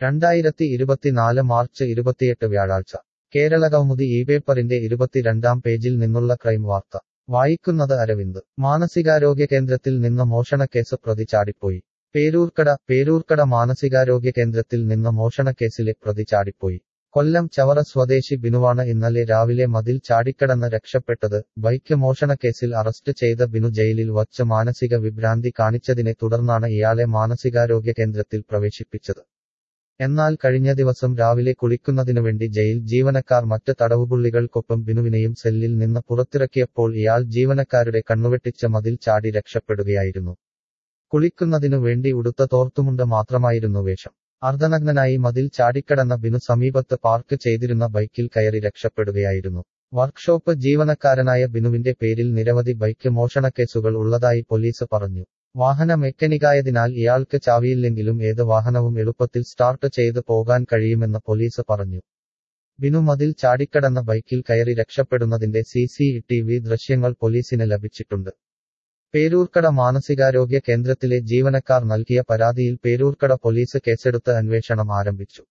രണ്ടായിരത്തി ഇരുപത്തിനാല് മാർച്ച് ഇരുപത്തിയെട്ട് വ്യാഴാഴ്ച കേരള കൗമുദി ഈ പേപ്പറിന്റെ ഇരുപത്തിരണ്ടാം പേജിൽ നിന്നുള്ള ക്രൈം വാർത്ത വായിക്കുന്നത് അരവിന്ദ് മാനസികാരോഗ്യ കേന്ദ്രത്തിൽ നിന്ന് മോഷണക്കേസ് പ്രതി ചാടിപ്പോയി പേരൂർക്കട പേരൂർക്കട മാനസികാരോഗ്യ കേന്ദ്രത്തിൽ നിന്ന് മോഷണക്കേസിലെ പ്രതി ചാടിപ്പോയി കൊല്ലം ചവറ സ്വദേശി ബിനുവാണ് ഇന്നലെ രാവിലെ മതിൽ ചാടിക്കടന്ന് രക്ഷപ്പെട്ടത് ബൈക്ക് മോഷണക്കേസിൽ അറസ്റ്റ് ചെയ്ത ബിനു ജയിലിൽ വച്ച് മാനസിക വിഭ്രാന്തി കാണിച്ചതിനെ തുടർന്നാണ് ഇയാളെ മാനസികാരോഗ്യ കേന്ദ്രത്തിൽ പ്രവേശിപ്പിച്ചത് എന്നാൽ കഴിഞ്ഞ ദിവസം രാവിലെ കുളിക്കുന്നതിനുവേണ്ടി ജയിൽ ജീവനക്കാർ മറ്റ് തടവുപുള്ളികൾക്കൊപ്പം ബിനുവിനെയും സെല്ലിൽ നിന്ന് പുറത്തിറക്കിയപ്പോൾ ഇയാൾ ജീവനക്കാരുടെ കണ്ണുവെട്ടിച്ച മതിൽ ചാടി രക്ഷപ്പെടുകയായിരുന്നു കുളിക്കുന്നതിനു വേണ്ടി ഉടുത്ത തോർത്തുമുണ്ട് മാത്രമായിരുന്നു വേഷം അർദ്ധനഗ്നനായി മതിൽ ചാടിക്കടന്ന ബിനു സമീപത്ത് പാർക്ക് ചെയ്തിരുന്ന ബൈക്കിൽ കയറി രക്ഷപ്പെടുകയായിരുന്നു വർക്ക്ഷോപ്പ് ജീവനക്കാരനായ ബിനുവിന്റെ പേരിൽ നിരവധി ബൈക്ക് മോഷണക്കേസുകൾ ഉള്ളതായി പോലീസ് പറഞ്ഞു വാഹന മെക്കാനിക്കായതിനാൽ ഇയാൾക്ക് ചാവിയില്ലെങ്കിലും ഏത് വാഹനവും എളുപ്പത്തിൽ സ്റ്റാർട്ട് ചെയ്ത് പോകാൻ കഴിയുമെന്ന് പോലീസ് പറഞ്ഞു ബിനു മതിൽ ചാടിക്കടന്ന ബൈക്കിൽ കയറി രക്ഷപ്പെടുന്നതിന്റെ സി സി ടി വി ദൃശ്യങ്ങൾ പോലീസിന് ലഭിച്ചിട്ടുണ്ട് പേരൂർക്കട മാനസികാരോഗ്യ കേന്ദ്രത്തിലെ ജീവനക്കാർ നൽകിയ പരാതിയിൽ പേരൂർക്കട പോലീസ് കേസെടുത്ത് അന്വേഷണം ആരംഭിച്ചു